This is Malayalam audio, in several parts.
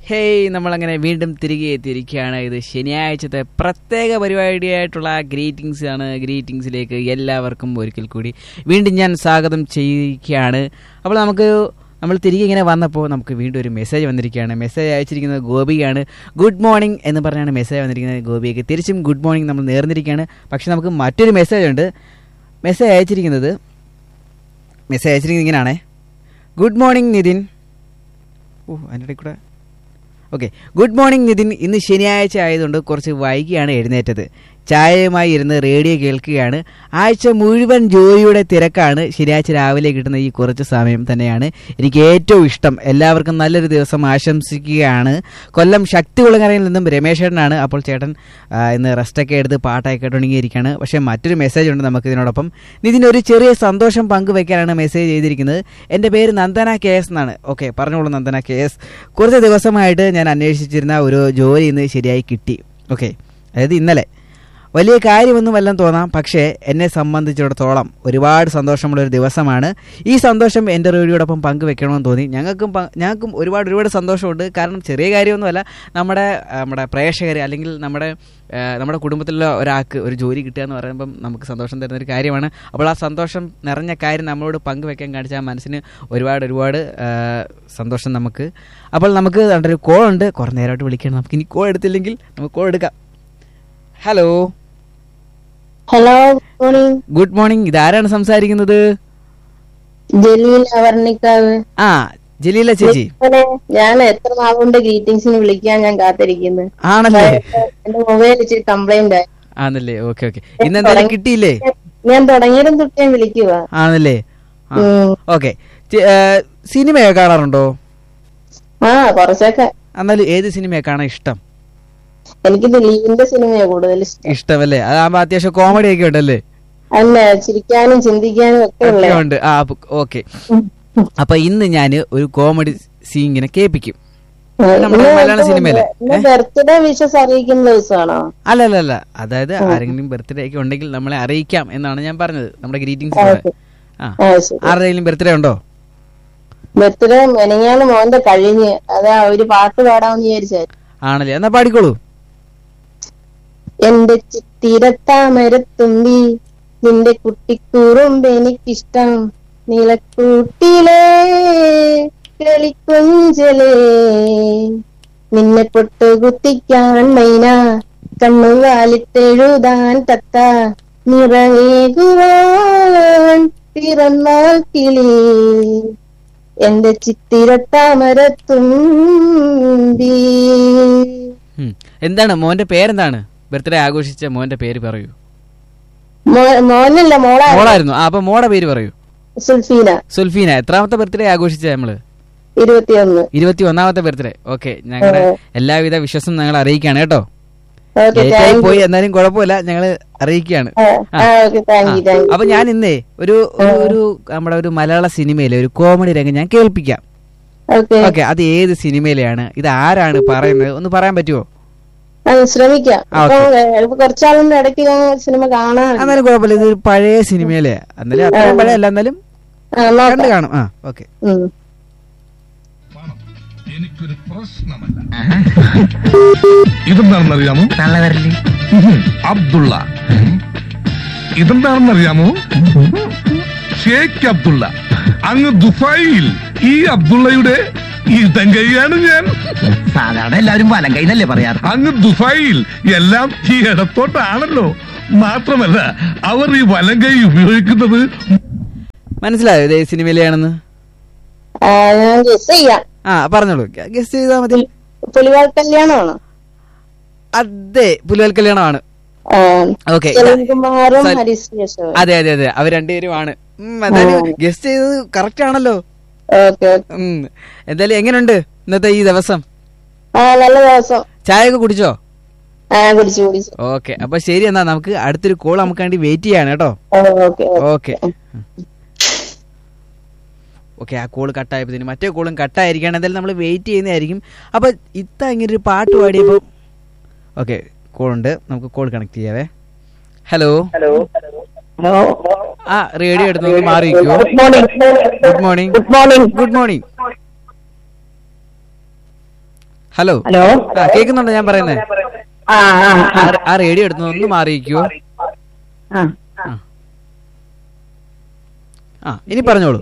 ഹേയ് നമ്മളങ്ങനെ വീണ്ടും തിരികെ എത്തിയിരിക്കുകയാണ് ഇത് ശനിയാഴ്ചത്തെ പ്രത്യേക പരിപാടിയായിട്ടുള്ള ഗ്രീറ്റിംഗ്സ് ആണ് ഗ്രീറ്റിംഗ്സിലേക്ക് എല്ലാവർക്കും ഒരിക്കൽ കൂടി വീണ്ടും ഞാൻ സ്വാഗതം ചെയ്യുകയാണ് അപ്പോൾ നമുക്ക് നമ്മൾ തിരികെ ഇങ്ങനെ വന്നപ്പോൾ നമുക്ക് വീണ്ടും ഒരു മെസ്സേജ് വന്നിരിക്കുകയാണ് മെസ്സേജ് അയച്ചിരിക്കുന്നത് ഗോപിയാണ് ഗുഡ് മോർണിംഗ് എന്ന് പറഞ്ഞാണ് മെസ്സേജ് വന്നിരിക്കുന്നത് ഗോപിക്ക് തിരിച്ചും ഗുഡ് മോർണിംഗ് നമ്മൾ നേർന്നിരിക്കുകയാണ് പക്ഷെ നമുക്ക് മറ്റൊരു മെസ്സേജ് ഉണ്ട് മെസ്സേജ് അയച്ചിരിക്കുന്നത് മെസ്സേജ് അയച്ചിരിക്കുന്നത് ഇങ്ങനെയാണേ ഗുഡ് മോർണിംഗ് നിതിൻ ഓ അതിൻ്റെ ഇടയിൽ കൂടെ ഓക്കെ ഗുഡ് മോർണിംഗ് നിതിൻ ഇന്ന് ശനിയാഴ്ച ആയതുകൊണ്ട് കുറച്ച് വൈകിയാണ് എഴുന്നേറ്റത് ചായയുമായി ഇരുന്ന് റേഡിയോ കേൾക്കുകയാണ് ആഴ്ച മുഴുവൻ ജോലിയുടെ തിരക്കാണ് ശനിയാഴ്ച രാവിലെ കിട്ടുന്ന ഈ കുറച്ച് സമയം തന്നെയാണ് എനിക്ക് ഏറ്റവും ഇഷ്ടം എല്ലാവർക്കും നല്ലൊരു ദിവസം ആശംസിക്കുകയാണ് കൊല്ലം ശക്തികുളങ്ങരയിൽ നിന്നും രമേശേട്ടനാണ് അപ്പോൾ ചേട്ടൻ ആ, ഇന്ന് റെസ്റ്റൊക്കെ എടുത്ത് പാട്ടൊക്കെ കേട്ടുകൊണ്ടിരിക്കുകയാണ് പക്ഷേ മറ്റൊരു മെസ്സേജ് ഉണ്ട് നമുക്ക് ഇതിനോടൊപ്പം നിതിന് ഒരു ചെറിയ സന്തോഷം പങ്കുവെക്കാനാണ് മെസ്സേജ് ചെയ്തിരിക്കുന്നത് എൻ്റെ പേര് നന്ദന കെ എസ് എന്നാണ് ഓക്കെ പറഞ്ഞോളൂ നന്ദന കെ എസ് കുറച്ച് ദിവസമായിട്ട് ഞാൻ അന്വേഷിച്ചിരുന്ന ഒരു ജോലി ഇന്ന് ശരിയായി കിട്ടി ഓക്കെ അതായത് ഇന്നലെ വലിയ കാര്യമൊന്നുമല്ല തോന്നാം പക്ഷേ എന്നെ സംബന്ധിച്ചിടത്തോളം ഒരുപാട് സന്തോഷമുള്ള ഒരു ദിവസമാണ് ഈ സന്തോഷം എൻ്റെ റേഡിയോടൊപ്പം പങ്കുവെക്കണമെന്ന് തോന്നി ഞങ്ങൾക്കും പ- ഞങ്ങൾക്കും ഒരുപാട് ഒരുപാട് സന്തോഷമുണ്ട് കാരണം ചെറിയ കാര്യമൊന്നുമല്ല നമ്മുടെ ആ, നമ്മുടെ പ്രേക്ഷകർ അല്ലെങ്കിൽ നമ്മുടെ ആ, നമ്മുടെ കുടുംബത്തിലുള്ള ഒരാൾക്ക് ഒരു ജോലി കിട്ടുക എന്ന് പറയുമ്പം നമുക്ക് സന്തോഷം തരുന്ന ഒരു കാര്യമാണ് അപ്പോൾ ആ സന്തോഷം നിറഞ്ഞ കാര്യം നമ്മളോട് പങ്കുവെക്കാൻ കാണിച്ച ആ മനസ്സിന് ഒരുപാട് ഒരുപാട് ആ, സന്തോഷം നമുക്ക് അപ്പോൾ നമുക്ക് ദാണ്ടെ ഒരു കോൾ ഉണ്ട് കുറേ നേരമായിട്ട് വിളിക്കണം നമുക്ക് ഇനി കോൾ എടുത്തില്ലെങ്കിൽ നമുക്ക് കോൾ എടുക്കാം hello hello good morning good morning ഇതാരാണ് സംസാരിക്കുന്നത് ജലീൽ അവർണിക്കാവ് ആ ജലീല ചേച്ചി ഞാൻ എത്ര നാളുകൊണ്ട് ഗ്രീറ്റിംഗ്സിന് വിളിക്കാൻ ഞാൻ കാത്തിരിക്കുന്നു ആണല്ലേ എന്റെ മൊബൈൽ ഇച്ചിരി കംപ്ലൈന്റ് ആയി ആണല്ലേ ഓക്കെ ഓക്കെ ഇന്ന് എന്തായാലും കിട്ടിയില്ലേ ഞാൻ തുടങ്ങിയതും തൊട്ട് ഞാൻ വിളിക്കുക ആണല്ലേ ഓക്കെ സിനിമയൊക്കെ കാണാറുണ്ടോ ആ കുറച്ചൊക്കെ എന്നാലും ഏത് സിനിമയെ കാണാൻ ഇഷ്ടം എനിക്ക് ദിലീപിന്റെ സിനിമയാ കൂടുതൽ ഇഷ്ടം ഇഷ്ടമല്ലേ അതാകുമ്പോ അത്യാവശ്യം കോമഡി ഒക്കെ ഉണ്ടല്ലേ അല്ല ചിരിക്കാനും ചിന്തിക്കാനും ഒക്കെ ഉള്ള ഒക്കെ ഉണ്ട് ആ ഓക്കെ അപ്പൊ ഇന്ന് ഞാൻ ഒരു കോമഡി സീൻ ഇങ്ങനെ കേൾപ്പിക്കും നമ്മുടെ മലയാള സിനിമയിലെ ബർത്ത്ഡേ വിഷസ് അറിയിക്കുന്ന ദിവസമാണോ അല്ല അല്ല അല്ല അതായത് ആരെങ്കിലും ബർത്ത്ഡേ ഒക്കെ ഉണ്ടെങ്കിൽ നമ്മളെ അറിയിക്കാം എന്നാണ് ഞാൻ പറഞ്ഞത് നമ്മുടെ ഗ്രീറ്റിംഗ്സ് ആ ആ ശരി ആരുടെയും ബർത്ത്ഡേ ഉണ്ടോ ബർത്ത്ഡേ മെനങ്ങാണ് മോന്റെ കഴിഞ്ഞ് അതാ ഒരു പാട്ട് പാടാമെന്ന് വിചാരിച്ചായിരുന്നു ആണല്ലേ എന്നാ പാടിക്കോളൂ എന്റെ ചിത്തിരത്താമരത്തുമ്പി നിന്റെ കുട്ടിക്കൂറുമ്പ് എനിക്കിഷ്ടം നിലക്കൂട്ടിലെ കളിക്കുഞ്ചലേ നിന്നെ പൊട്ടുകുത്തിക്കാൻ മൈന കണ്ണുകാലിട്ടെഴുതാൻ തത്ത നിറവേകുവാൻ പിറന്നാൾ കിളി എന്റെ ചിത്തിരത്താമരത്തുമ്പി ഉം. എന്താണ് മോന്റെ പേരെന്താണ് ബർത്ത്ഡേ ആഘോഷിച്ച മോന്റെ പേര് പറയൂ മോ- മോനല്ല മോളാ മോളായിരുന്നു ആ അപ്പൊ മോടെ പേര് പറയൂ സുൽഫീന സുൽഫീന എത്രാമത്തെ ബർത്ത്ഡേ ആഘോഷിച്ച നമ്മള് ഇരുപത്തിയൊന്ന് ഇരുപത്തി ഒന്നാമത്തെ ബർത്ത്ഡേ ഓക്കെ ഞങ്ങളുടെ എല്ലാവിധ വിശ്വസം ഞങ്ങൾ അറിയിക്കുകയാണ് കേട്ടോ ഓക്കെ ലേറ്റായി പോയി എന്നാലും കുഴപ്പമില്ല ഞങ്ങൾ അറിയിക്കുകയാണ് ആ. ഓക്കെ താങ്ക് യു താങ്ക് അപ്പൊ ഞാൻ ഇന്നേ ഒരു ഒരു- ഒരു നമ്മുടെ ഒരു മലയാള സിനിമയിലെ ഒരു കോമഡി രംഗം ഞാൻ കേൾപ്പിക്കാം യു ഓക്കെ ഓക്കെ അത് ഏത് സിനിമയിലെയാണ് ഇത് ആരാണ് പറയുന്നത് ഒന്ന് പറയാൻ പറ്റുമോ ആ ശ്രമിക്കാം ആ, അപ്പൊ ഇപ്പൊ കുറച്ചാളിന്റെ ഇടയ്ക്ക് ഞാൻ സിനിമ കാണാൻ എന്നാലും കുഴപ്പമില്ല ഇത് ഒരു പഴയ സിനിമയിലെ എന്നാലും അത്രയും പഴയ അല്ല എന്നാലും കണ്ടു കാണും ആ ഓക്കെ എനിക്കൊരു പ്രശ്നമല്ല ഇതെന്താണെന്നറിയാമോ തള്ളവരല് ഉഹും, അബ്ദുള്ള ഇതെന്താണെന്നറിയാമോ ഷേഖ് അബ്ദുള്ള അങ്ങ് ദുബായിൽ ഈ അബ്ദുള്ളയുടെ ഇടം കൈയാണ് ഞാൻ സാധാരണ എല്ലാവരും വലം കൈന്നല്ലേ പറയാറ് അങ്ങ് ദുബായിൽ എല്ലാം ഈ ഇടത്തോട്ടാണല്ലോ മാത്രമല്ല അവർ ഈ വലം കൈ ഉപയോഗിക്കുന്നത് മനസ്സിലായോ ഇത് ഏത് സിനിമയിലെയാണെന്ന് ഞാൻ ഗസ് ചെയ്യാം ആ പറഞ്ഞോളൂ ഗസ്റ്റ് ചെയ്താൽ മതി പുലിവാൾ കല്യാണമാണോ അതെ പുലുവൽ കല്യാണമാണ് ആ, ഓക്കെ സെലിൻകുമാറും സ- ഹരീഷ് ശേഷവും അതെ അതെ അതെ അവർ രണ്ടുപേരുമാണ് ഉം, എന്തായാലും ഗസ്റ്റ് ചെയ്തത് കറക്റ്റ് ആണല്ലോ ഓക്കെ ഓക്കെ ഉം. എന്തായാലും എങ്ങനെയുണ്ട് ഇന്നത്തെ ഈ ദിവസം ആ നല്ല ദിവസം ചായ ഒക്കെ കുടിച്ചോ ആ കുടിച്ചു കുടിച്ചു ഓക്കെ അപ്പൊ ശരി എന്നാ നമുക്ക് അടുത്തൊരു കോൾ നമുക്ക് വേണ്ടി വെയിറ്റ് ചെയ്യാണ് കേട്ടോ ഓക്കെ ഓക്കെ ഓക്കെ ആ കോള് കട്ടായപ്പോഴത്തേന് മറ്റേ കോളും കട്ടായിരിക്കുകയാണ് എന്തായാലും നമ്മൾ വെയിറ്റ് ചെയ്യുന്നതായിരിക്കും അപ്പൊ ഇത്ത ഇങ്ങനെ ഒരു പാട്ട് പാടിയപ്പോൾ ഓക്കെ കോളുണ്ട് നമുക്ക് കോൾ കണക്ട് ചെയ്യാവേ ഹലോ ആ റേഡിയോ എടുത്ത് നമുക്ക് മാറി നിൽക്കുമോ good morning good morning good morning good morning hello hello ആ കേൾക്കുന്നുണ്ടോ ഞാൻ പറയുന്നത് ആ ആ ആ ആ റേഡിയോ എടുത്തു ഒന്ന് മാറിയിരിക്കുവോ ആ ആ ഇനി പറഞ്ഞോളൂ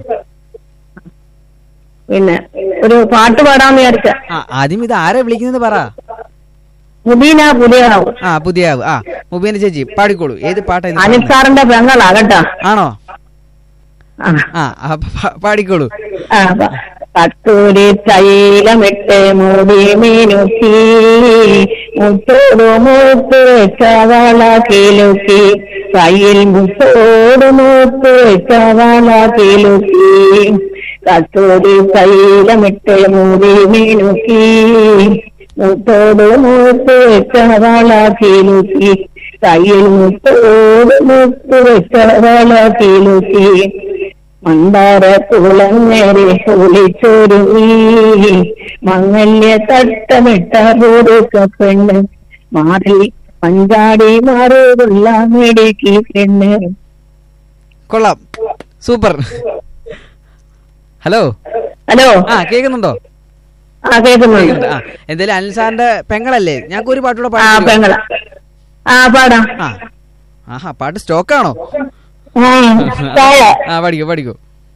പിന്നെ ഒരു പാട്ട് പാടാന്ന് വിചാരിച്ച ആ ആദ്യം ഇത് ആരാ വിളിക്കുന്നത് പറ മുബീന പുതിയാവും ആ പുതിയ ആവ്. ആ മുബീന ചേച്ചി പാടിക്കോളൂ ഏത് പാട്ടാ ഇത് അനിൽ പാടുന്നെ? സാറിന്റെ പെങ്ങളാ കേട്ടോ ആണോ ആ ആ ആ, പ- പാടിക്കോളൂ ആ പ- കത്തൂരി തൈലമിട്ട് മുടി മീനുക്കി മുത്തോട് മൂത്ത് ചവള കിലുക്കി കയ്യിൽ മുത്തോട് മൂത്ത് ചവള കിലുക്കി കത്തൂരി തൈലമിട്ട് മുടി മീനുക്കി മുത്തോട് മൂത്ത് ചവള കിലുക്കി കയ്യിൽ മുത്തോട് മൂത്ത് ചവള കിലുക്കി മന്ദാര കുളങ്ങരെ ഒളിച്ചൊരുങ്ങി മങ്ങല്യ തട്ടമിട്ട പൂരുക്ക പെണ്ണ് മാറി പഞ്ചാടി മാറുള്ള മെടുക്കി പെണ്ണ് കൊള്ളാം സൂപ്പർ ഹലോ ഹലോ ആ കേൾക്കുന്നുണ്ടോ ആ കേൾക്കുന്നുണ്ട് കേൾക്കുന്നുണ്ട്. ആ എന്തായാലും അനിൽ സാറിന്റെ പെങ്ങളല്ലേ ഞങ്ങൾക്ക് ഒരു പാട്ടുകൂടെ ആ പാടി പെങ്ങള ആ പാടാം ആ ആഹാ പാട്ട് സ്റ്റോക്കാണോ ആ താഴെ ആ പഠിക്കോ പഠിക്കോ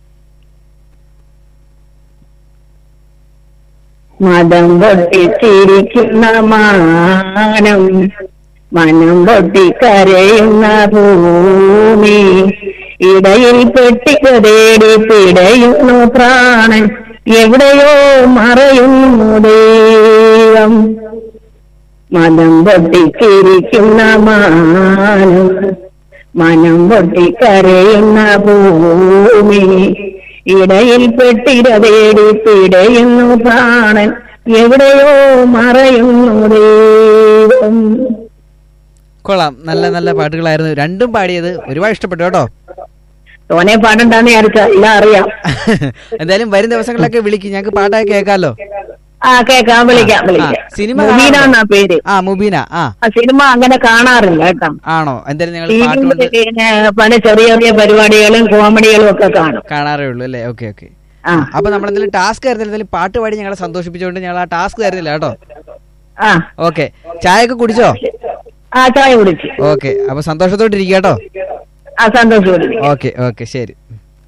മതം പൊട്ടിച്ചിരിക്കുന്ന മാനം മനം പൊട്ടിക്കരയുന്ന ഭൂമി ഇടയിൽ പെട്ടിക തേടി പിടയുന്നു പ്രാണൻ എവിടെയോ മറയുന്നു ദൈവം മതം പൊട്ടിച്ചിരിക്കുന്ന മാനം മനം പൊട്ടിക്കരയുന്ന ഭൂമി ഇടയിൽ പെട്ടിര തേടി പിടയുന്നു പ്രാണൻ എവിടെയോ മറയുന്നു ദൈവം കൊള്ളാം നല്ല നല്ല പാട്ടുകളായിരുന്നു രണ്ടും പാടിയത് ഒരുപാട് ഇഷ്ടപ്പെട്ടു കേട്ടോ തോനെ പാടണ്ടെന്ന് വിചാരിച്ച ഇല്ല അറിയാം എന്തായാലും വരും ദിവസങ്ങളിലൊക്കെ വിളിക്കും ഞങ്ങൾക്ക് പാട്ടൊക്കെ കേൾക്കാലോ ആ കേക്കാം വിളിക്കാം ആ, വിളിക്കാം സിനിമ മുബീന കാണാറുണ്ടോ? എന്നാ പേര് ആ മുബീന ആ ആ സിനിമ അങ്ങനെ കാണാറില്ല കേട്ടോ ആണോ എന്തായാലും നിങ്ങൾ ടി പാട്ട് കൊണ്ട് പിന്നെ പല ചെറിയ ചെറിയ പരിപാടികളും കോമഡികളും ഒക്കെ കാണും കാണാറേ ഉള്ളൂ അല്ലേ ഓക്കെ ഓക്കെ ആ അപ്പൊ നമ്മൾ എന്തെങ്കിലും ടാസ്ക് ആയിരുന്നില്ല എന്തെങ്കിലും പാട്ട് പാടി ഞങ്ങളെ സന്തോഷിപ്പിച്ചുകൊണ്ട് ഞങ്ങൾ ആ ടാസ്ക് തരുന്നില്ല കേട്ടോ ആ ഓക്കെ ചായ ഒക്കെ കുടിച്ചോ ആ ചായ കുടിച്ചു ഓക്കെ അപ്പൊ സന്തോഷത്തോടെ ഇരിക്കുക കേട്ടോ ആ സന്തോഷം കുടിച്ചു ഓക്കെ ഓക്കെ ശരി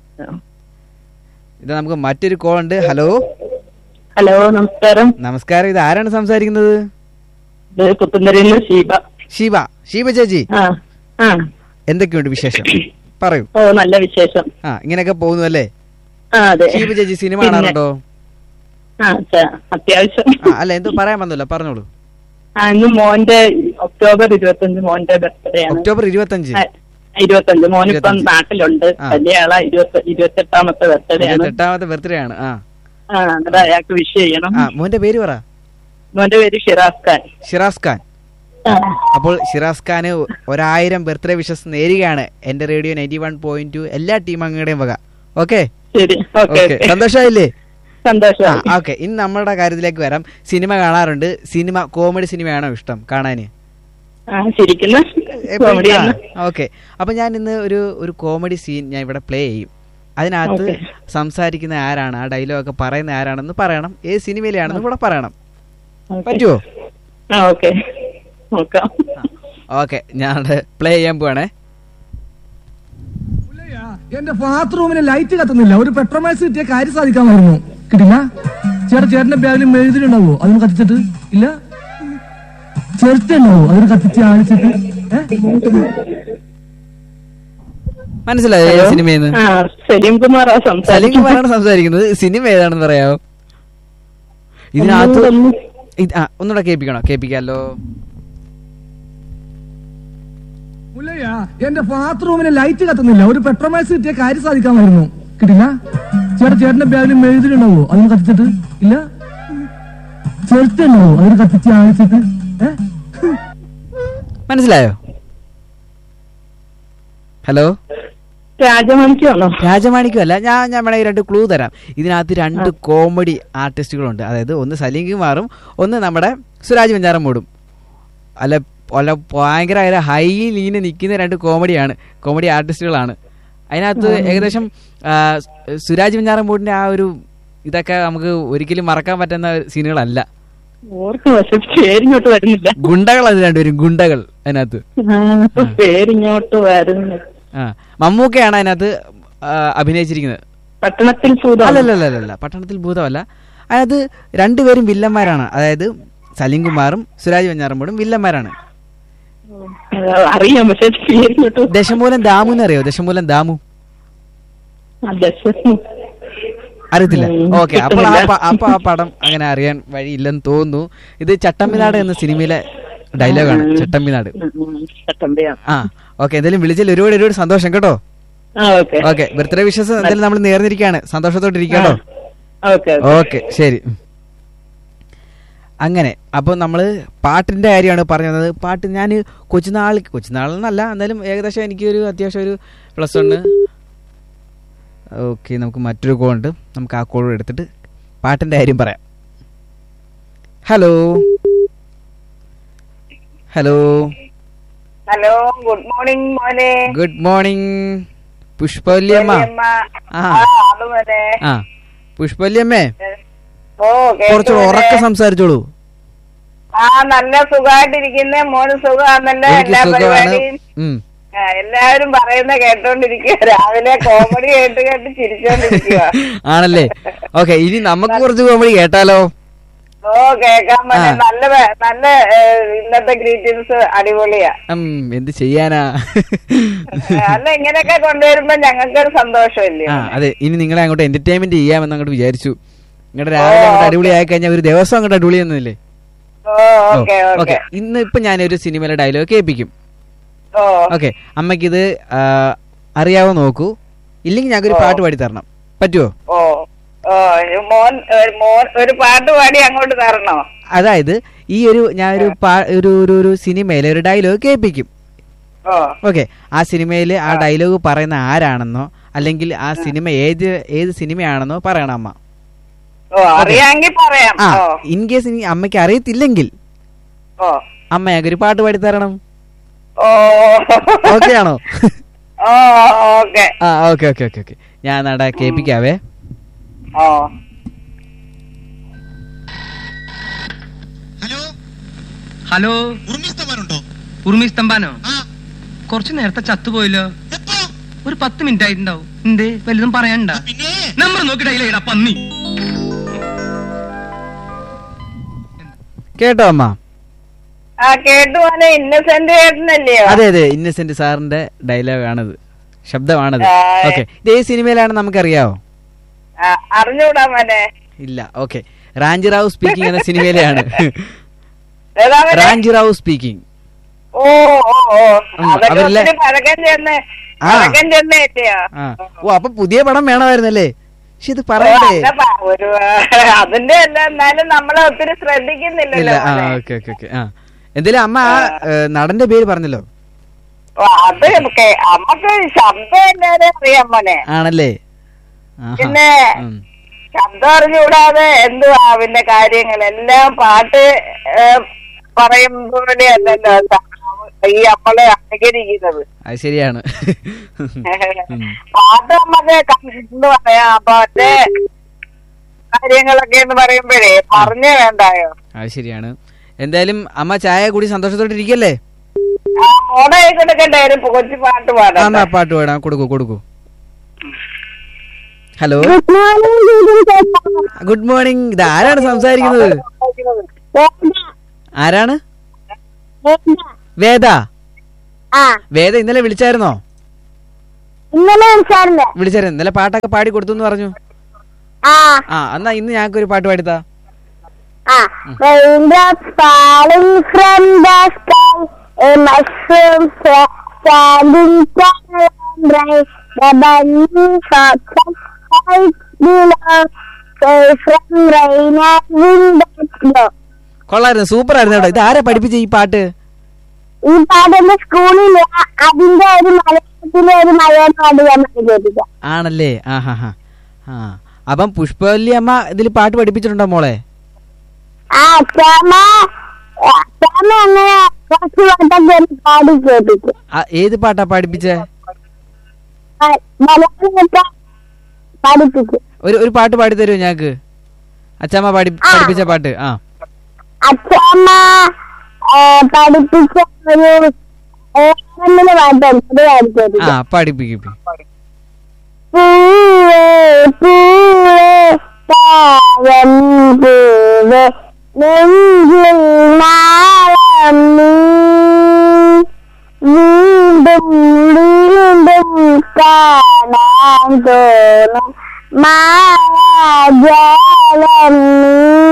ഇത് നമുക്ക് മറ്റൊരു കോൾ ഉണ്ട് ഹലോ ഹലോ നമസ്കാരം നമസ്കാരം ഇത് ആരാണ് സംസാരിക്കുന്നത് ഇത് പുത്തുന്തരയിൽ ഷീബ ഷീബ ഷീബ ചേച്ചി ആ ആ എന്തൊക്കെയുണ്ട് വിശേഷം പറയൂ ഓ നല്ല വിശേഷം ആ ഇങ്ങനെയൊക്കെ പോകുന്നു അല്ലേ ആ അതെ ഷീബ ചേച്ചി സിനിമ പിന്നെ- കാണാറുണ്ടോ ആ ച- അത്യാവശ്യം ആ അല്ല എന്തോ പറയാൻ വന്നല്ലോ പറഞ്ഞോളൂ ആ ഇന്ന് മോന്റെ ഒക്ടോബർ ഇരുപത്തഞ്ച് മോന്റെ ബർത്ത്ഡേ ആണ് ഒക്ടോബർ ഇരുപത്തഞ്ച് ആ, ഇരുപത്തഞ്ച് മോനിപ്പം ഇരുപത്തഞ്ച്. നാട്ടിലുണ്ട് ആ. വലിയ ആളാ ഇരുപത്തി ഇരുപത്തെട്ടാമത്തെ ബർത്ത്ഡേ ആണ് എട്ടാമത്തെ ബർത്ത്ഡേ ആണ് ആ ആ എന്നിട്ട് അയാൾക്ക് വിഷ് ചെയ്യണം ആ മോന്റെ പേര് പറ മോന്റെ പേര് ഷിറാസ് ഖാൻ ഷിറാസ് ഖാൻ ആ. അപ്പോൾ ഷിറാസ് ഖാന് ഒരായിരം ബർത്ത്ഡേ വിഷസ് നേരുകയാണ് എന്റെ radio ninety one point two എല്ലാ ടീം അംഗങ്ങളുടെയും വക ഓക്കെ ശരി ഓക്കെ ഓക്കെ സന്തോഷമായില്ലേ ആ സന്തോഷം ഓക്കെ ഇനി നമ്മളുടെ കാര്യത്തിലേക്ക് വരാം സിനിമ കാണാറുണ്ട് സിനിമ കോമഡി സിനിമയാണോ ഇഷ്ടം കാണാന് ആ ശരിക്കും കോമഡിയാണ് ഓക്കെ അപ്പൊ ഞാൻ ഇന്ന് ഒരു ഒരു കോമഡി സീൻ ഞാൻ ഇവിടെ പ്ലേ ചെയ്യും അതിനകത്ത് Okay. സംസാരിക്കുന്ന ആരാണ് ആ ഡയലോഗ് ഒക്കെ പറയുന്ന ആരാണെന്ന് പറയണം ഏത് സിനിമയിലാണെന്ന് കൂടെ പറയണം പറ്റുമോ ആ ഓക്കെ നോക്കാം ഓക്കെ ഞാൻ പ്ലേ ചെയ്യാൻ പോവാണേ എന്റെ ബാത്റൂമിന് ലൈറ്റ് കത്തുന്നില്ല ഒരു പെട്രോമാക്സ് കിട്ടിയ കാര്യം സാധിക്കാമായിരുന്നു കിട്ടില്ല ചേട്ടാ ചേട്ടന്റെ ബാഗിൽ മെഴുതിലുണ്ടാവോ അതൊന്ന് കത്തിച്ചിട്ട് ഇല്ല ചേർത്തുണ്ടാവോ അതൊന്ന് കത്തിച്ച് ആണിച്ചിട്ട് മനസ്സിലായോ ഏത് സിനിമയെന്ന് ആ സലീം കുമാറാ സലീം സംസാരിക്കുന്നത് കുമാറാണ് സംസാരിക്കുന്നത് സിനിമ ഏതാണെന്ന് പറയാമോ ഇതിനകത്ത് ഇത് ആ ഒന്നുകൂടെ കേൾപ്പിക്കണോ കേൾപ്പിക്കാലോ മുല്ലയ്യ എന്റെ ബാത്റൂമിന് ലൈറ്റ് കത്തുന്നില്ല ഒരു പെട്രോമാക്സ് കിട്ടിയ കാര്യം സാധിക്കാമായിരുന്നു കിട്ടില്ല ചേട്ടാ ചേട്ടന്റെ ബാഗിൽ മെഴുതിലുണ്ടാവോ അതൊന്ന് കത്തിച്ചിട്ട് ഇല്ല ചേർത്തുണ്ടാവോ അതൊന്ന് കത്തിച്ച് ആണിച്ചിട്ട് ഏഹ് മനസ്സിലായോ ഹലോ രാജമാണിക്കാണോ രാജമാണിക്യം അല്ല ഞാൻ ഞാൻ വേണമെങ്കിൽ രണ്ട് ക്ലൂ തരാം ഇതിനകത്ത് രണ്ട് കോമഡി ആർട്ടിസ്റ്റുകളുണ്ട് അതായത് ഒന്ന് സലീം കുമാറും ഒന്ന് നമ്മുടെ സുരാജ് വെഞ്ഞാറമ്മൂടും അല്ല അല്ല ഭയങ്കര ഒരു ഹൈ ലീന് നിൽക്കുന്ന രണ്ട് കോമഡിയാണ് കോമഡി ആർട്ടിസ്റ്റുകളാണ് അതിനകത്ത് ഏകദേശം ആ, സുരാജ് വെഞ്ഞാറമ്മൂടിൻ്റെ ആ ഒരു ഇതൊക്കെ നമുക്ക് ഒരിക്കലും മറക്കാൻ പറ്റുന്ന സീനുകളല്ല ഓർക്കും പക്ഷെ പേരിങ്ങോട്ട് വരുന്നില്ല ഗുണ്ടകൾ അത് രണ്ടുപേരും ഗുണ്ടകൾ അതിനകത്ത് ആ, പേരിങ്ങോട്ട് വരുന്നില്ല ആ മമ്മൂക്കയാണ് അതിനകത്ത് ആ, അഭിനയിച്ചിരിക്കുന്നത് പട്ടണത്തിൽ ഭൂതം അല്ലല്ലല്ല പട്ടണത്തിൽ ഭൂതമല്ല അതായത് രണ്ടുപേരും വില്ലന്മാരാണ് അതായത് സലീം കുമാറും സുരാജ് വെഞ്ഞാറമ്മൂടും വില്ലന്മാരാണ് അറിയാം പക്ഷെ പേരിങ്ങോട്ട് ദശമൂലം ദാമു എന്നറിയോ ദശമൂലം ദാമു ആ, ദശ- അറിയത്തില്ല ഉം, ഓക്കെ അപ്പോൾ ആ കിട്ടുന്നില്ല. പ- അപ്പൊ ആ പടം അങ്ങനെ അറിയാൻ വഴിയില്ലെന്ന് തോന്നുന്നു ഇത് ചട്ടമ്പിനാട് എന്ന സിനിമയിലെ ഡയലോഗാണ് ഉം. ചട്ടമ്പിനാട് ഉം, ഉം, ചട്ടമ്പിയാണ്. ആ ഓക്കെ എന്തായാലും വിളിച്ചാൽ ഒരുപാട് ഒരുപാട് സന്തോഷം കേട്ടോ ആ ഓക്കെ ഓക്കെ ബർത്ത്ഡേ വിഷസ് എന്തായാലും നമ്മൾ നേർന്നിരിക്കുകയാണ് സന്തോഷത്തോടെ ഇരിക്കാട്ടോ ഓക്കെ ഓക്കെ ശരി ഉം. അങ്ങനെ അപ്പോൾ നമ്മൾ പാട്ടിന്റെ കാര്യമാണ് പറഞ്ഞത് പാട്ട് ഞാൻ കൊച്ചുനാൾ കൊച്ചുനാളെന്നല്ല എന്നാലും ഏകദേശം എനിക്കൊരു അത്യാവശ്യം ഒരു പ്ലസ് വണ്ണ് ഓക്കെ നമുക്ക് മറ്റൊരു കോൾ ഉണ്ട് നമുക്ക് ആ കോൾ എടുത്തിട്ട് പാട്ടിന്റെ കാര്യം പറയാം hello hello hello good morning മോനെ ഗുഡ് മോർണിംഗ് പുഷ്പവല്യമ്മ വല്യമ്മ. ആ. ആ, അത് മോനെ ആ പുഷ്പവല്യമ്മേ ഓ കേട്ടു കുറച്ച് മോനെ. ഉറക്കെ സംസാരിച്ചോളൂ ആ നല്ല സുഖമായിട്ടിരിക്കുന്ന മോന് സുഖമാണല്ലോ എനിക്ക് എല്ലാ സുഖമാണ് പരിപാടിയും ഉം ആ, എല്ലാവരും പറയുന്ന കേട്ടോണ്ടിരിക്കുക രാവിലെ കോമഡി കേട്ട് കേട്ട് ചിരിച്ചോണ്ടിരിക്കുക ആണല്ലേ ഓക്കെ ഇനി നമുക്ക് കുറച്ച് കോമഡി കേട്ടാലോ ഓ കേക്കാൻ മോനെ ആ. നല്ല വേ- നല്ല ഏ, ഇന്നത്തെ ഗ്രീറ്റിംഗ്സ് അടിപൊളിയാ ഉം, എന്ത് ചെയ്യാനാ അല്ല ഇങ്ങനെയൊക്കെ കൊണ്ടുവരുമ്പോ ഞങ്ങൾക്കൊരു സന്തോഷമില്ലേ ആ അതെ ഇനി നിങ്ങളെ അങ്ങോട്ട് എന്റർടൈൻമെന്റ് ചെയ്യാമെന്ന് അങ്ങോട്ട് വിചാരിച്ചു നിങ്ങളുടെ രാവിലെ അങ്ങോട്ട് അടിപൊളി ആയി കഴിഞ്ഞാൽ ഒരു ദിവസം അങ്ങോട്ട് അടിപൊളി എന്നല്ലേ ഓ ഓക്കെ ഓക്കെ ഇന്ന് ഇപ്പൊ ഞാനൊരു സിനിമയിലെ ഡയലോഗ് കേൾപ്പിക്കും ഓ ഓക്കെ അമ്മയ്ക്ക് ഇത് അറിയാവോ നോക്കൂ ഇല്ലെങ്കിൽ ഞങ്ങൾക്ക് ഒരു പാട്ട് പാടി തരണം പറ്റുമോ ഓ ഓ ഒരു മോൻ ഒരു മോൻ ഒരു പാട്ട് പാടി അങ്ങോട്ട് തരണോ അതായത് ഈ ഒരു ഞാൻ ഒരു പാ- ഒരു ഒരു ഒരു സിനിമയിലെ ഒരു ഡയലോഗ് കേൾപ്പിക്കും ഓ ഓക്കെ ആ സിനിമയിൽ ആ ഡയലോഗ് പറയുന്ന ആരാണെന്നോ അല്ലെങ്കിൽ ആ സിനിമ ഏത് ഏത് സിനിമയാണെന്നോ പറയണം അമ്മ ഓ അറിയാമെങ്കിൽ പറയാം ആ ഓ ഇൻ കേസ് ഇനി അമ്മയ്ക്ക് അറിയത്തില്ലെങ്കിൽ ഓ അമ്മ ഞങ്ങൾക്ക് ഒരു പാട്ട് പാടി തരണം ഓ ഓക്കെ ആണോ ഓ ഓക്കെ ആ ഓക്കെ ഓക്കെ ഓക്കെ ഓക്കെ ഞാൻ നട കേൾപ്പിക്കാവേ ഓ ഹലോ ഹലോ ഉറുമിസ്തമാനുണ്ടോ ഉറുമി സ്തംഭാനോ ആ കുറച്ച് നേരത്തെ ചത്തുപോയല്ലോ എപ്പോ ഒരു പത്ത് മിനിറ്റ് ആയിട്ടുണ്ടാവും എന്തേ വലുതും പറയാനുണ്ട പിന്നെ നമ്പർ നോക്കി ഡൈലയിടാ പന്നി കേട്ടോ അമ്മ ആ കേട്ടു മോനെ ഇന്നസെന്റ് ചേട്ടനല്ലയോ അതെ അതെ ഇന്നസെന്റ് സാറിന്റെ ഡയലോഗാണത് ശബ്ദമാണത് ആ. ഓക്കെ ഇത് ഏത് സിനിമയിലാണ് നമുക്കറിയാവോ ആ, അറിഞ്ഞൂടാ മോനെ ഇല്ല ഓക്കെ റാഞ്ചി റാവു സ്പീക്കിംഗ് എന്ന സിനിമയിലെയാണ് ഏതാ മോനെ? റാഞ്ചി റാവു സ്പീക്കിംഗ് ഓ ഓ ഓ ഉം, അതൊക്കെ അവരിലെ- ഒത്തിരി പഴക്കം ചെന്ന് ആ. പഴക്കം ചെന്നേറ്റയോ ആ ഓ അപ്പൊ പുതിയ പടം വേണമായിരുന്നല്ലേ പക്ഷെ ഇത് പറയണ്ടേ അല്ല, പ- ഒരു അതിന്റെ അല്ല എന്നാലും നമ്മളെ ഒത്തിരി ഇല്ല ശ്രദ്ധിക്കുന്നില്ലല്ലോ ആ മോനെ. ഓക്കെ ഓക്കെ ഓക്കെ ആ എന്തായാലും അമ്മ ആ ഏ, നടന്റെ പേര് പറഞ്ഞല്ലോ ഓ, അത് കേ- അമ്മക്ക് ശബ്ദം എല്ലാരും അറിയാം മോനെ ആണല്ലേ ആഹാ. പിന്നെ ഉം. ശബ്ദം അറിഞ്ഞുകൂടാതെ എന്തുവാ പിന്നെ കാര്യങ്ങൾ എല്ലാം പാട്ട് ഏ, പറയുമ്പോഴേ അല്ലല്ലോ സ- ഈ നമ്മളെ അനുകരിക്കുന്നത് അത് ശരിയാണ് ഉം. പാട്ട് നമുക്ക് കണ്ടിട്ട് പറയാം അപ്പൊ മറ്റേ കാര്യങ്ങളൊക്കെ എന്ന് പറയുമ്പോഴേ പറഞ്ഞേ വേണ്ടായോ അത് ശരിയാണ് എന്തായാലും അമ്മ ചായ കൂടി സന്തോഷത്തോടെ ഇരിക്കല്ലേ ആ മോടെ കൊടുക്കട്ടെ ഒരു കൊച്ചു പാട്ട് ആ പാടാം എന്നാ പാട്ട് പാടാം കൊടുക്കൂ കൊടുക്കൂ ഹലോ ഗുഡ് മോർണിംഗ് ഇത് ആരാണ് സംസാരിക്കുന്നത് ആരാണ് വേദ ആ വേദ ഇന്നലെ വിളിച്ചായിരുന്നോ ഇന്നലെ വിളിച്ചായിരുന്നു വിളിച്ചായിരുന്നു ഇന്നലെ പാട്ടൊക്കെ പാടി കൊടുത്തു എന്ന് പറഞ്ഞു ആ ആ എന്നാ ഇന്ന് ഞങ്ങൾക്ക് ഒരു പാട്ട് പാടിത്താ ആ raindrops falling from the sky a mushroom sa- standing tall and bright the bunny hops up right below safe from rain and wind that blow കൊള്ളായിരുന്നു സൂപ്പർ ആയിരുന്നു കേട്ടോ ഇത് ആരാ പഠിപ്പിച്ച ഈ പാട്ട് ഈ പാട്ടെന്റെ സ്കൂളിൽ അതിന്റെ ഒരു മലയാളത്തിലെ ഒരു മലയാള പാട്ട് ഞാൻ കേൾപ്പിക്കാം ആണല്ലേ ആ ഹാ ഹാ ആ അപ്പം പുഷ്പവല്ലി അമ്മ ഇതിൽ പാട്ട് പഠിപ്പിച്ചിട്ടുണ്ടോ മോളെ ആ അച്ഛാമ്മ അച്ഛാമ്മ അങ്ങനെ കുറച്ച് പാട്ടൊക്കെ ഒന്ന് പാടി കേൾപ്പിക്കും ആ, ഏത് പാട്ടാ പഠിപ്പിച്ചേ ആ, മലയാളമൊക്കെ പഠിപ്പിക്കും ഒരു ഒരു പാട്ട് പാടി തരുമോ ഞങ്ങക്ക് അച്ഛമ്മ പഠി പഠിപ്പിച്ച പാട്ട് ആ അച്ഛമ്മ ആ, പഠിപ്പിച്ച ഒരു ഓണത്തിന് പാട്ടുണ്ട് അത് പാടിത്തരും ആ പഠിപ്പിക്കും പൂവേ പൂവേ താഴം പൂവേ നെഞ്ചിൽ നാളം നീ വീണ്ടും വീണ്ടും കാണാൻ തോന്നും മായാജാലം നീ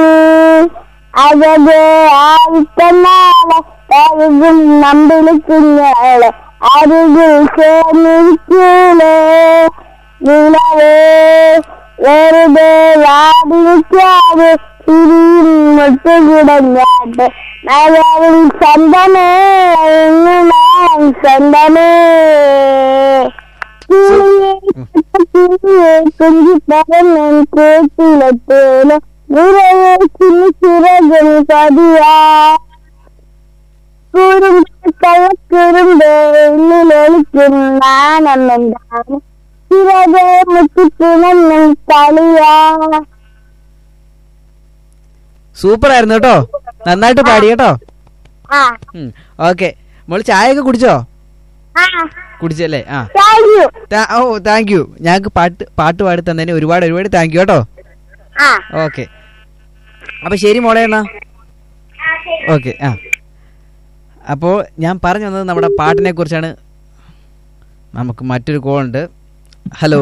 അഴകെ ആയിത്തന്നാളെ അരുകിൽ നമ്പിളിക്കുഞ്ഞാളെ അരുകിൽ ചേർന്നിരിക്കൂലേ നിലവേ വെറുതെ വാദിക്കാതെ തിരിയും മുട്ടുകിടഞ്ഞാട്ട് നഗരിൽ സ്വന്തമേ ഇന്ന് ഞാൻ സ്വന്തമേ കുഞ്ചി പറന്നു കൂട്ടിലെത്തേന് നിറയെ ചിന്നു ചിറകൻ പതിയാ കുറുമ്പ് കഴക്കുറുമ്പ് ഉള്ളിലൊളിക്കും നാണമെന്താണ് ചിറകെ മുട്ടിപ്പിണന്നും കളിയാ സൂപ്പർ ആയിരുന്നു കേട്ടോ നന്നായിട്ട് പാടി കേട്ടോ ആ ഓക്കെ മോള് ചായ ഒക്കെ കുടിച്ചോ ആ കുടിച്ചല്ലേ ആ താങ്ക് യു താ- ഓ താങ്ക് യു ഞങ്ങൾക്ക് പാട്ട് പാട്ട് പാടി തന്നതിന് ഒരുപാട് ഒരുപാട് താങ്ക് യു കേട്ടോ ആ ഓക്കെ അപ്പൊ ശരി മോളെ എന്നാ ഓക്കെ ആ അപ്പോൾ ഞാൻ പറഞ്ഞു വന്നത് നമ്മുടെ പാട്ടിനെ കുറിച്ചാണ് നമുക്ക് മറ്റൊരു കോൾ ഉണ്ട് ഹലോ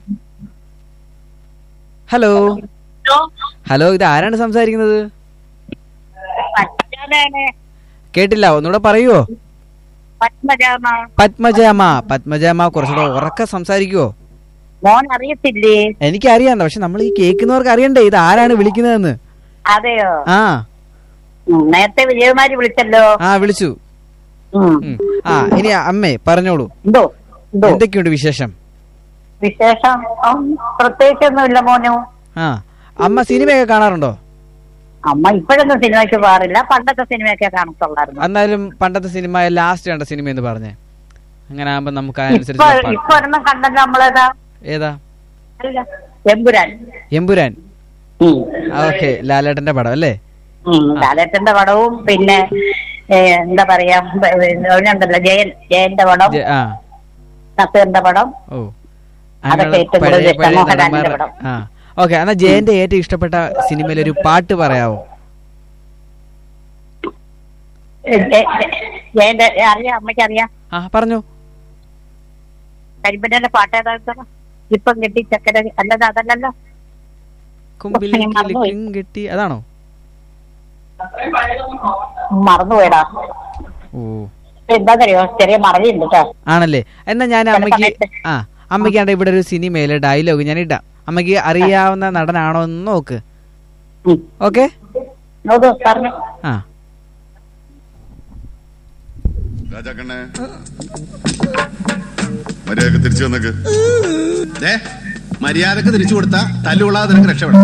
ഹലോ ഹലോ ഇത് ആരാണ് സംസാരിക്കുന്നത് കേട്ടില്ല ഒന്നുകൂടെ പറയുവോ പത്മജാമ പത്മജാമ പത്മജാമ കുറച്ചുകൂടെ ഉറക്കെ സംസാരിക്കുവോ മോൻ അറിയത്തില്ലേ എനിക്കറിയാം പക്ഷെ നമ്മൾ ഈ കേൾക്കുന്നവർക്ക് അറിയണ്ടേ ഇത് ആരാണ് വിളിക്കുന്നതെന്ന് അതെയോ ആ ഉം, നേരത്തെ വിജയകുമാരി വിളിച്ചല്ലോ ആ വിളിച്ചു ഉം. ഉം. ആ ഇനി അമ്മേ പറഞ്ഞോളൂ എന്തോ എന്തോ എന്തൊക്കെയുണ്ട് വിശേഷം വിശേഷം ഉം, പ്രത്യേകിച്ചൊന്നുമില്ല മോനു ആ അമ്മ സിനിമയൊക്കെ കാണാറുണ്ടോ അമ്മ ഇപ്പോഴൊന്നും സിനിമയ്ക്ക് പോകാറില്ല പണ്ടത്തെ സിനിമയൊക്കെ കാണത്തുള്ളായിരുന്നു എന്നാലും പണ്ടത്തെ സിനിമ ലാസ്റ്റ് കണ്ട സിനിമ എന്ന് പറഞ്ഞേ അങ്ങനെ ആകുമ്പോ നമുക്ക് ഇപ്പൊ അതിനനുസരിച്ച് ഇപ്പൊ ഒരെണ്ണം കണ്ടല്ലോ നമ്മളേതാ ഏതാ അല്ല എമ്പുരാൻ എമ്പുരാൻ ഉം. ഓക്കെ ലാലേട്ടന്റെ പടം അല്ലേ ഉം, ലാലേട്ടന്റെ പടവും പിന്നെ ഏ, എന്താ പറയാ അവനുണ്ടല്ലോ ജയൻ ജയന്റെ പടം ജെ- ആ നസീറിന്റെ പടം ഓ അതൊക്കെ അങ്ങനെയുള്ള ഏറ്റവും പഴയ കൂടുതൽ ഇഷ്ടം. പഴയ മോഹൻലാലിന്റെ നടന്മാർ പടം. ആ ഓക്കെ എന്നാ ജയന്റെ ഏറ്റവും ഇഷ്ടപ്പെട്ട സിനിമയിൽ ഒരു പാട്ട് പറയാവോ ഏ, ജയ- ജയ- ജയന്റെ ഏ, അറിയാം അമ്മയ്ക്ക് അറിയാം ആ പറഞ്ഞോ കരിമ്പന്റെ പാട്ട് ഏതാ ഇപ്പം കിട്ടി ചക്കര അല്ലത് അതല്ലല്ലോ കുമ്പിൽ ഞാൻ മറന്നുപോയി. കിളിക്കും കിട്ടി അതാണോ മറന്നുപോയടാ ഓ എന്താന്നറിയോ ചെറിയ മറവിയുണ്ട് കേട്ടോ ആണല്ലേ എന്നാ ഞാൻ ചില അമ്മയ്ക്ക് സമയത്ത്. ആ അമ്മയ്ക്കാണ്ട് ഇവിടെ ഒരു സിനിമയിലെ ഡയലോഗ് ഞാൻ ഇടാം അമ്മയ്ക്ക് അറിയാവുന്ന നടനാണോ എന്ന് നോക്ക് ഉം. ഓക്കെ നോക്കൂ പറഞ്ഞു ആ രാജാക്കണ്ണേ മര്യാദക്ക് തിരിച്ചു വന്നേക്ക് ദേ, മര്യാദക്ക് തിരിച്ചു കൊടുത്താ തല്ലുകൊള്ളാതെ നിനക്ക് രക്ഷപ്പെടാം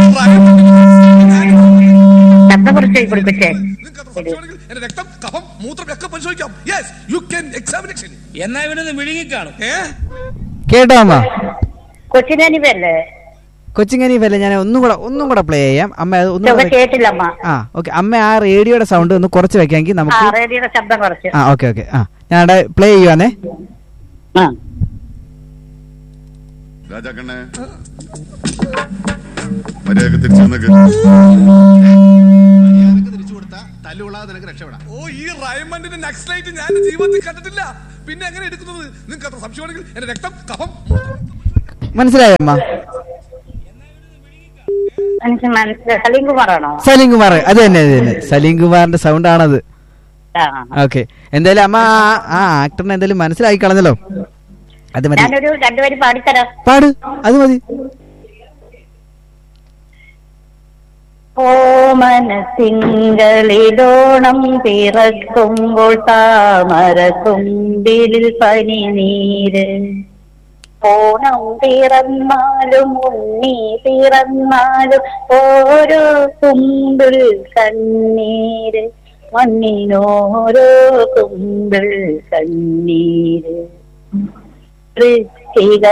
ശബ്ദം കുറച്ച് കുറിപ്പിച്ചേ എന്റെ രക്തം കഫം മൂത്രം ഒക്കെ പരിശോധിക്കാം യെസ് യു ക്യാൻ എക്സാമിനേഷൻ എന്നാ ഇവനൊന്ന് വിഴുങ്ങിക്കാണും ഏ കേട്ടോ അമ്മ കൊച്ചിനനിവല്ലേ കൊച്ചിങ്ങനി വല്ല ഞാൻ ഒന്നും കൂടെ ഒന്നും കൂടെ പ്ലേ ചെയ്യാം അമ്മ അത് ഒന്നും ചൊവ്വ കൂടെ കേട്ടില്ല അമ്മ ആ ഓക്കെ അമ്മ ആ റേഡിയോയുടെ സൗണ്ട് ഒന്ന് കുറച്ച് വെക്കാമെങ്കിൽ ആ നമുക്ക് റേഡിയോയുടെ ശബ്ദം കുറച്ച് ആ ഓക്കെ ഓക്കെ ആ ഞാൻ പ്ലേ ചെയ്യുവാന്നേ ആ രാജാക്കണ്ണേ മര്യാദക്ക് തിരിച്ചു വന്നേക്ക് മര്യാദക്ക് തിരിച്ചു കൊടുത്താ തല്ലുകൊള്ളാതെ നിനക്ക് രക്ഷപ്പെടാം ഓ ഈ റൈമണ്ടിന്റെ നക്സലൈറ്റ് ഞാൻ എന്റെ ജീവിതത്തിൽ കണ്ടിട്ടില്ല പിന്നെ എങ്ങനെ എടുക്കുന്നത് നിങ്ങൾക്ക് അത്ര സംശയമാണെങ്കിൽ എന്റെ രക്തം കഫം മൂത്രം മനസ്സിലായോ അമ്മ എനിക്ക് മനസ്സിലായി സലീം കുമാറാണോ സലീം കുമാർ അത് തന്നെ അത് തന്നെ സലീം കുമാറിന്റെ സൗണ്ട് ആണത് ആ ഓക്കെ എന്തായാലും അമ്മ ആ- ആ ആക്ടറിനെ എന്തായാലും മനസ്സിലാക്കി കളഞ്ഞല്ലോ അത് മതി ഞാനൊരു രണ്ടുപേരും പാടിത്തരാം പാട് അത് മതി ഓമനത്തിങ്കളിലോണം പിറക്കുമ്പോൾ താമര കുമ്പിലിൽ പനിനീര് ഓണം പിറന്നാലും ഉണ്ണി പിറന്നാലും ഓരോ കുമ്പിൾ കണ്ണീര് മണ്ണിനോരോ കുമ്പിൾ കണ്ണീര് വൃശ്ചിക